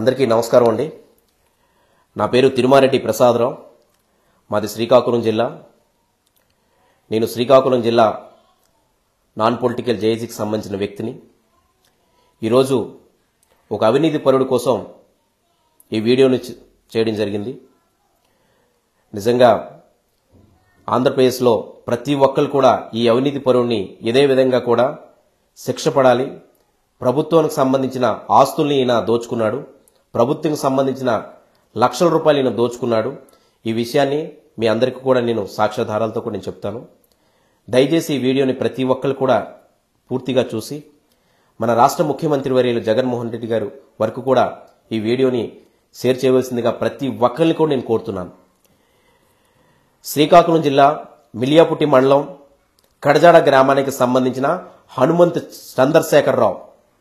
అందరికీ నమస్కారం అండి నా పేరు తిరుమారెడ్డి ప్రసాదరావు మాది శ్రీకాకుళం జిల్లా నేను శ్రీకాకుళం జిల్లా నాన్ పొలిటికల్ జేఏసీకి సంబంధించిన వ్యక్తిని ఈరోజు ఒక అవినీతి పరుడు కోసం ఈ వీడియోని చే- చేయడం జరిగింది నిజంగా ఆంధ్రప్రదేశ్లో ప్రతి ఒక్కరు కూడా ఈ అవినీతి పరుణ్ణి ఇదే విధంగా కూడా శిక్ష పడాలి ప్రభుత్వానికి సంబంధించిన ఆస్తుల్ని ఈయన దోచుకున్నాడు ప్రభుత్వం సంబంధించిన లక్షల రూపాయలు ఈయన దోచుకున్నాడు ఈ విషయాన్ని మీ అందరికీ కూడా నేను సాక్ష్యాధారాలతో కూడా నేను చెప్తాను దయచేసి ఈ వీడియోని ప్రతి ఒక్కరు కూడా పూర్తిగా చూసి మన రాష్ట్ర ముఖ్యమంత్రి వర్యులు జగన్మోహన్ రెడ్డి గారు వరకు కూడా ఈ వీడియోని షేర్ చేయవలసిందిగా ప్రతి ఒక్కరిని కూడా నేను కోరుతున్నాను శ్రీకాకుళం జిల్లా మిలియాపుట్టి మండలం కడజాడ గ్రామానికి సంబంధించిన హనుమంత్ చంద్రశేఖరరావు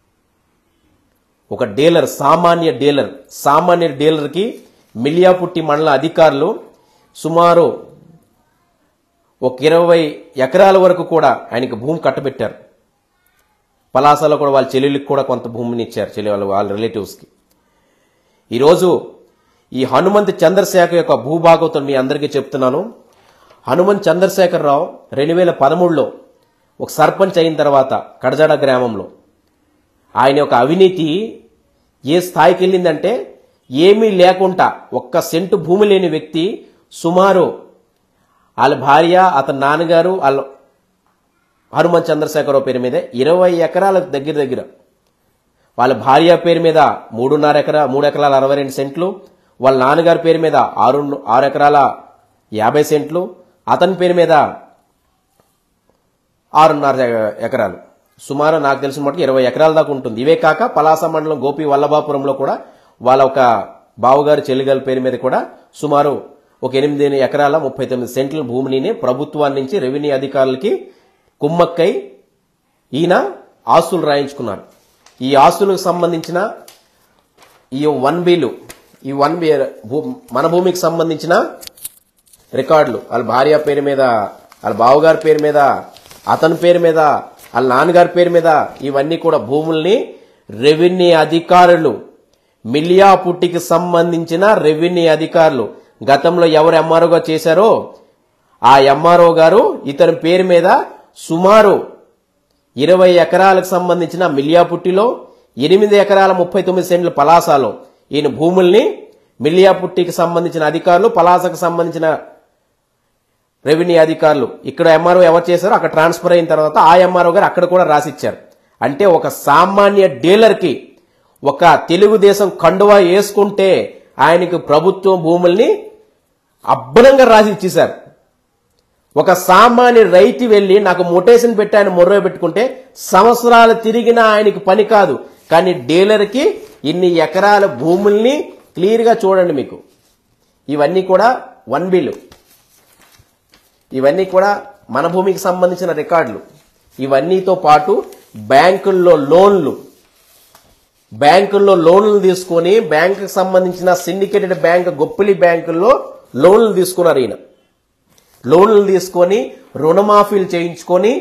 ఒక డీలర్ సామాన్య డీలర్ సామాన్య డీలర్కి మిలియాపుట్టి మండల అధికారులు సుమారు ఒక ఇరవై ఎకరాల వరకు కూడా ఆయనకి భూమి కట్టబెట్టారు పలాసలో కూడా వాళ్ళ చెల్లెళ్ళకి కూడా కొంత భూమిని ఇచ్చారు చెల్లి వాళ్ళ వాళ్ళ రిలేటివ్స్కి ఈరోజు ఈ హనుమంత్ చంద్రశేఖర్ యొక్క భూభాగవతం మీ అందరికీ చెప్తున్నాను హనుమంత్ చంద్రశేఖరరావు రెండు వేల పదమూడులో ఒక సర్పంచ్ అయిన తర్వాత కడజాడ గ్రామంలో ఆయన యొక్క అవినీతి ఏ స్థాయికి వెళ్ళిందంటే ఏమీ లేకుండా ఒక్క సెంటు భూమి లేని వ్యక్తి సుమారు వాళ్ళ భార్య అతని నాన్నగారు వాళ్ళ హనుమంత్ చంద్రశేఖరరావు పేరు మీద ఇరవై ఎకరాల దగ్గర దగ్గర వాళ్ళ భార్య పేరు మీద మూడున్నర ఎకరా మూడు ఎకరాల అరవై రెండు సెంట్లు వాళ్ళ నాన్నగారి పేరు మీద ఆరు ఆరు ఎకరాల యాభై సెంట్లు అతని పేరు మీద ఆరున్నర ఎ- ఎకరాలు సుమారు నాకు తెలిసిన మటుకు ఇరవై ఎకరాల దాకా ఉంటుంది ఇవే కాక పలాస మండలం గోపి వల్లభాపురంలో కూడా వాళ్ళ ఒక బావగారు చెల్లిగారి పేరు మీద కూడా సుమారు ఒక ఎనిమిది ఎకరాల ముప్పై తొమ్మిది సెంట్ల భూమిని ప్రభుత్వాన్ని నుంచి రెవెన్యూ అధికారులకి కుమ్మక్కై ఈయన ఆస్తులు రాయించుకున్నారు ఈ ఆస్తులకు సంబంధించిన ఈ వన్ బిలు ఈ వన్ బి భూ- మన భూమికి సంబంధించిన రికార్డులు వాళ్ళ భార్య పేరు మీద వాళ్ళ బావగారి పేరు మీద అతని పేరు మీద వాళ్ళ నాన్నగారి పేరు మీద ఇవన్నీ కూడా భూముల్ని రెవెన్యూ అధికారులు మిలియా పుట్టికి సంబంధించిన రెవెన్యూ అధికారులు గతంలో ఎవరు ఎంఆర్ఓగా చేశారో ఆ ఎంఆర్ఓ గారు ఇతని పేరు మీద సుమారు ఇరవై ఎకరాలకు సంబంధించిన మిలియాపుట్టిలో ఎనిమిది ఎకరాల ముప్పై తొమ్మిది సెంట్ల పలాసలో ఈయన భూముల్ని మిలియాపుట్టికి సంబంధించిన అధికారులు పలాసకు సంబంధించిన రెవెన్యూ అధికారులు ఇక్కడ ఎంఆర్ఓ ఎవరు చేశారో అక్కడ ట్రాన్స్ఫర్ అయిన తర్వాత ఆ ఎంఆర్ఓ గారు అక్కడ కూడా రాసిచ్చారు అంటే ఒక సామాన్య డీలర్కి ఒక తెలుగుదేశం కండువా వేసుకుంటే ఆయనకు ప్రభుత్వం భూముల్ని అబ్బనంగా రాసి ఇచ్చేశారు ఒక సామాన్య రైతు వెళ్లి నాకు మొటేషన్ పెట్టి ఆయన మొర్ర పెట్టుకుంటే సంవత్సరాలు తిరిగిన ఆయనకి పని కాదు కానీ డీలర్కి ఇన్ని ఎకరాల భూముల్ని క్లియర్గా చూడండి మీకు ఇవన్నీ కూడా వన్ బిల్లు ఇవన్నీ కూడా మన భూమికి సంబంధించిన రికార్డులు ఇవన్నీతో పాటు బ్యాంకుల్లో లోన్లు బ్యాంకుల్లో లోన్లు తీసుకొని బ్యాంకుకి సంబంధించిన సిండికేటెడ్ బ్యాంక్ గొప్పిలి బ్యాంకుల్లో లోన్లు తీసుకున్నారు ఈయన లోన్లు తీసుకొని రుణమాఫీలు చేయించుకొని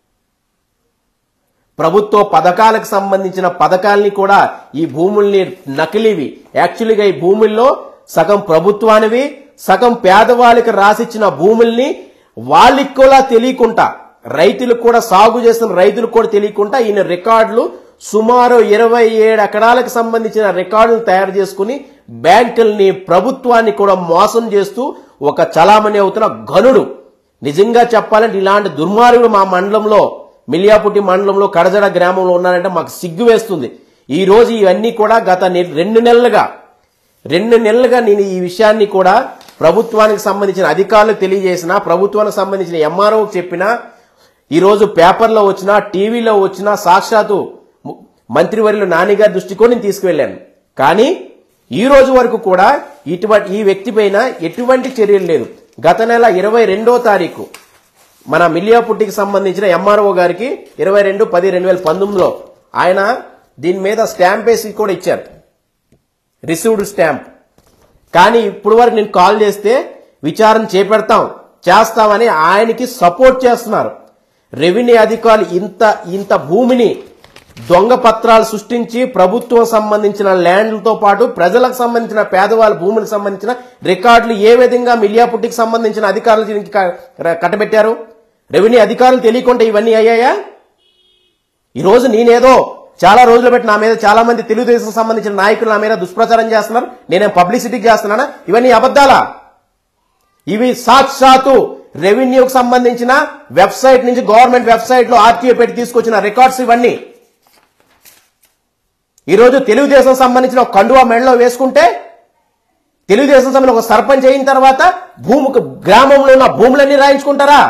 ప్రభుత్వ పథకాలకు సంబంధించిన పథకాల్ని కూడా ఈ భూముల్ని నకిలీవి యాక్చువల్గా ఈ భూముల్లో సగం ప్రభుత్వానివి సగం పేదవాళ్ళకి రాసిచ్చిన భూముల్ని వాళ్ళకి కూడా తెలియకుండా రైతులకు కూడా సాగు చేస్తున్న రైతులకు కూడా తెలియకుండా ఈయన రికార్డులు సుమారు ఇరవై ఏడు ఎకరాలకు సంబంధించిన రికార్డులు తయారు చేసుకుని బ్యాంకుల్ని ప్రభుత్వాన్ని కూడా మోసం చేస్తూ ఒక చలామణి అవుతున్న ఘనుడు నిజంగా చెప్పాలంటే ఇలాంటి దుర్మార్గుడు మా మండలంలో మిలియాపుట్టి మండలంలో కడజడ గ్రామంలో ఉన్నారంటే మాకు సిగ్గు వేస్తుంది ఈ రోజు ఇవన్నీ కూడా గత నె- రెండు నెలలుగా రెండు నెలలుగా నేను ఈ విషయాన్ని కూడా ప్రభుత్వానికి సంబంధించిన అధికారులకు తెలియజేసిన ప్రభుత్వానికి సంబంధించిన ఎంఆర్ఓకి చెప్పినా ఈరోజు పేపర్లో వచ్చినా టీవీలో వచ్చినా సాక్షాత్తు ము- మంత్రివర్యులు నానిగారి దృష్టికి కూడా నేను తీసుకువెళ్ళాను కానీ ఈ రోజు వరకు కూడా ఇటువంటి ఈ వ్యక్తి పైన ఎటువంటి చర్యలు లేదు గత నెల ఇరవై రెండో తారీఖు మన మిలియాపుట్టికి సంబంధించిన ఎంఆర్ఓ గారికి ఇరవై రెండు పది రెండు వేల పంతొమ్మిదిలో ఆయన దీని మీద స్టాంప్ వేసి కూడా ఇచ్చారు రిసీవ్డ్ స్టాంప్ కానీ ఇప్పుడు వరకు నేను కాల్ చేస్తే విచారణ చేపెడతాం చేస్తామని ఆయనకి సపోర్ట్ చేస్తున్నారు రెవెన్యూ అధికారులు ఇంత ఇంత భూమిని దొంగ పత్రాలు సృష్టించి ప్రభుత్వం సంబంధించిన ల్యాండ్లతో పాటు ప్రజలకు సంబంధించిన పేదవాళ్ళ భూములకు సంబంధించిన రికార్డులు ఏ విధంగా మిలియాపుట్టికి సంబంధించిన అధికారులు దీనికి క- కట్టబెట్టారు రెవెన్యూ అధికారులు తెలియకుండా ఇవన్నీ అయ్యాయా ఈ రోజు నేనేదో చాలా రోజులు బట్టి నా మీద చాలా మంది తెలుగుదేశం సంబంధించిన నాయకులు నా మీద దుష్ప్రచారం చేస్తున్నారు నేనేం పబ్లిసిటీకి చేస్తున్నానా ఇవన్నీ అబద్ధాలా ఇవి సాక్షాత్తు రెవెన్యూకి సంబంధించిన వెబ్సైట్ నుంచి గవర్నమెంట్ వెబ్సైట్ లో ఆర్టీఓ పెట్టి తీసుకొచ్చిన రికార్డ్స్ ఇవన్నీ ఈరోజు తెలుగుదేశం సంబంధించిన ఒక కండువా మెడలో వేసుకుంటే తెలుగుదేశం సంబంధించిన ఒక సర్పంచ్ అయిన తర్వాత భూమికి గ్రామంలో ఉన్న భూములన్నీ రాయించుకుంటారా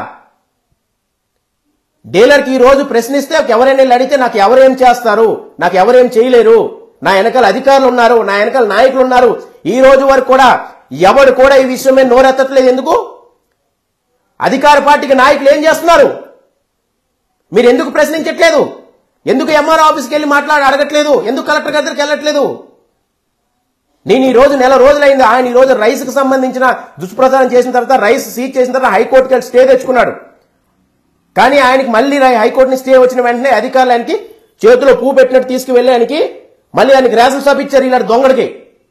డీలర్కి ఈ రోజు ప్రశ్నిస్తే ఎవరైనా వెళ్ళి అడిగితే నాకు ఎవరేం చేస్తారు నాకు ఎవరేం చేయలేరు నా వెనకాల అధికారులు ఉన్నారు నా వెనకాల నాయకులు ఉన్నారు ఈ రోజు వరకు కూడా ఎవడు కూడా ఈ విషయం మీద నోరెత్తట్లేదు ఎందుకు అధికార పార్టీకి నాయకులు ఏం చేస్తున్నారు మీరు ఎందుకు ప్రశ్నించట్లేదు ఎందుకు ఎంఆర్ ఆఫీస్కి వెళ్ళి మాట్లాడి అడగట్లేదు ఎందుకు కలెక్టర్ గారి దగ్గరికి వెళ్ళట్లేదు నేను ఈ రోజు నెల రోజులైంది ఆయన ఈ రోజు రైస్ కి సంబంధించిన దుష్ప్రచారం చేసిన తర్వాత రైస్ సీజ్ చేసిన తర్వాత హైకోర్టుకి వెళ్ళి స్టే తెచ్చుకున్నాడు కానీ ఆయనకి మళ్ళీ రై- హైకోర్టుని స్టే వచ్చిన వెంటనే అధికారులు ఆయనకి చేతిలో పువ్వు పెట్టినట్టు తీసుకువెళ్ళి ఆయనకి మళ్ళీ ఆయనకి రేషన్ షాప్ ఇచ్చారు ఇలాంటి దొంగడికి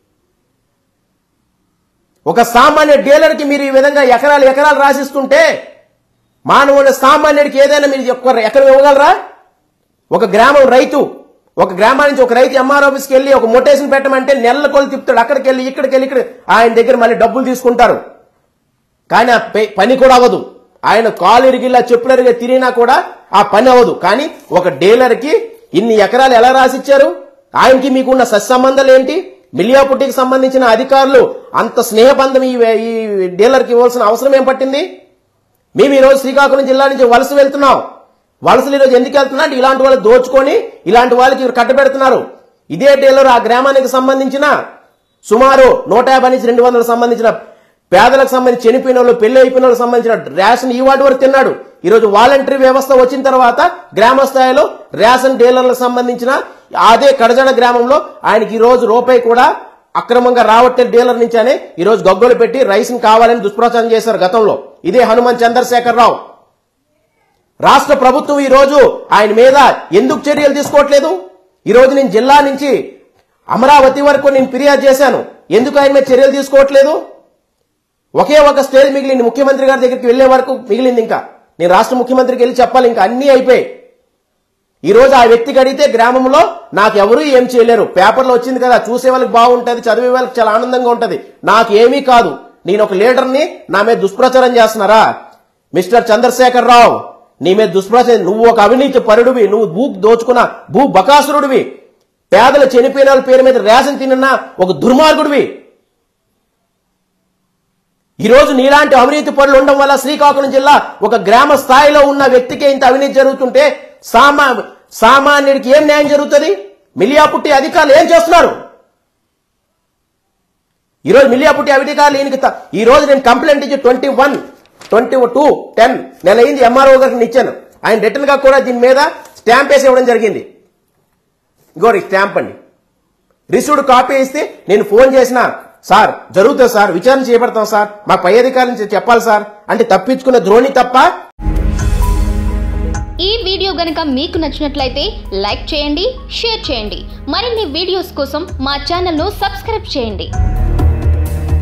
ఒక సామాన్య డీలర్కి మీరు ఈ విధంగా ఎకరాలు ఎకరాలు రాసిస్తుంటే మానవుల సామాన్యుడికి ఏదైనా మీరు ఒక్క ఎకరం ఇవ్వగలరా ఒక గ్రామం రైతు ఒక గ్రామం నుంచి ఒక రైతు ఎంఆర్ ఆఫీస్కి వెళ్ళి ఒక మొటేషన్ పెట్టమంటే నెలల కొలు తిప్పుతాడు అక్కడికి వెళ్ళి ఇక్కడికి వెళ్ళి ఇక్కడ ఆయన దగ్గర మళ్ళీ డబ్బులు తీసుకుంటారు కానీ ఆ పే- పని కూడా అవ్వదు ఆయన కాలు ఇరిగిలా చెప్పులరిగా తిరిగినా కూడా ఆ పని అవ్వదు కానీ ఒక డీలర్కి ఇన్ని ఎకరాలు ఎలా రాసిచ్చారు ఆయనకి మీకున్న సత్సంబంధాలు ఏంటి మిలియాపుట్టికి సంబంధించిన అధికారులు అంత స్నేహబంధం ఈ ఈ డీలర్కి ఇవ్వాల్సిన అవసరం ఏం పట్టింది మేము ఈ రోజు శ్రీకాకుళం జిల్లా నుంచి వలస వెళ్తున్నాం వలసలు ఈరోజు ఎందుకు వెళ్తున్నా అంటే ఇలాంటి వాళ్ళు దోచుకొని ఇలాంటి వాళ్ళకి కట్టబెడుతున్నారు ఇదే డీలర్ ఆ గ్రామానికి సంబంధించిన సుమారు నూట యాభై నుంచి రెండు వందలకు సంబంధించిన పేదలకు సంబంధించి చనిపోయిన వాళ్ళు పెళ్లి అయిపోయిన వాళ్ళకి సంబంధించిన రేషన్ ఈ వాటి వరకు తిన్నాడు ఈ రోజు వాలంటరీ వ్యవస్థ వచ్చిన తర్వాత గ్రామ స్థాయిలో రేషన్ డీలర్లకు సంబంధించిన అదే కడజడ గ్రామంలో ఆయనకి ఈ రోజు రూపాయి కూడా అక్రమంగా రావట్టే డీలర్ నుంచానే ఈ రోజు గగ్గోలు పెట్టి రైస్ కావాలని దుష్ప్రచారం చేశారు గతంలో ఇదే హనుమాన్ చంద్రశేఖర్ రావు రాష్ట్ర ప్రభుత్వం ఈ రోజు ఆయన మీద ఎందుకు చర్యలు తీసుకోవట్లేదు ఈ రోజు నేను జిల్లా నుంచి అమరావతి వరకు నేను ఫిర్యాదు చేశాను ఎందుకు ఆయన మీద చర్యలు తీసుకోవట్లేదు ఒకే ఒక స్టేజ్ మిగిలింది ముఖ్యమంత్రి గారి దగ్గరికి వెళ్లే వరకు మిగిలింది ఇంకా నేను రాష్ట్ర ముఖ్యమంత్రికి వెళ్ళి చెప్పాలి ఇంకా అన్నీ అయిపోయాయి ఈ రోజు ఆ వ్యక్తికి అడిగితే గ్రామంలో నాకు ఎవరు ఏం చేయలేరు పేపర్లో వచ్చింది కదా చూసే వాళ్ళకి బాగుంటది చదివే వాళ్ళకి చాలా ఆనందంగా ఉంటది నాకు ఏమీ కాదు నేను ఒక లీడర్ని నా మీద దుష్ప్రచారం చేస్తున్నారా మిస్టర్ చంద్రశేఖర్ రావు నీ మీద దుష్ప్రచారం నువ్వు ఒక అవినీతి పరుడివి నువ్వు భూ దోచుకున్న భూ బకాసురుడివి పేదల చనిపోయిన వాళ్ళ పేరు మీద రేషన్ తిన్న ఒక దుర్మార్గుడివి ఈ రోజు నీలాంటి అవినీతి పనులు ఉండడం వల్ల శ్రీకాకుళం జిల్లా ఒక గ్రామ స్థాయిలో ఉన్న వ్యక్తికే ఇంత అవినీతి జరుగుతుంటే సామా సామాన్యుడికి ఏం న్యాయం జరుగుతుంది మిలియాపుట్టి అధికారులు ఏం చేస్తున్నారు ఈ రోజు మిలియాపుట్టి అధికారులు ఈయనకి త- ఈ రోజు నేను కంప్లైంట్ ఇచ్చి twenty one twenty two ten నెల అయింది ఎంఆర్ఓ గారికి ఇచ్చాను ఆయన రిటర్న్ గా కూడా దీని మీద స్టాంప్ వేసి ఇవ్వడం జరిగింది ఇంకోటి స్టాంప్ అండి రిసీవ్డ్ కాపీ ఇస్తే నేను ఫోన్ చేసిన సార్ జరుగుతుంది సార్ విచారణ చేపడతాం సార్ మా పై అధికారుల నుంచి చెప్పాలి సార్ అంటే తప్పించుకున్న ద్రోణి తప్ప ఈ వీడియో గనక మీకు నచ్చినట్లయితే లైక్ చేయండి షేర్ చేయండి మరిన్ని వీడియోస్ కోసం మా ఛానల్ను సబ్స్క్రైబ్ చేయండి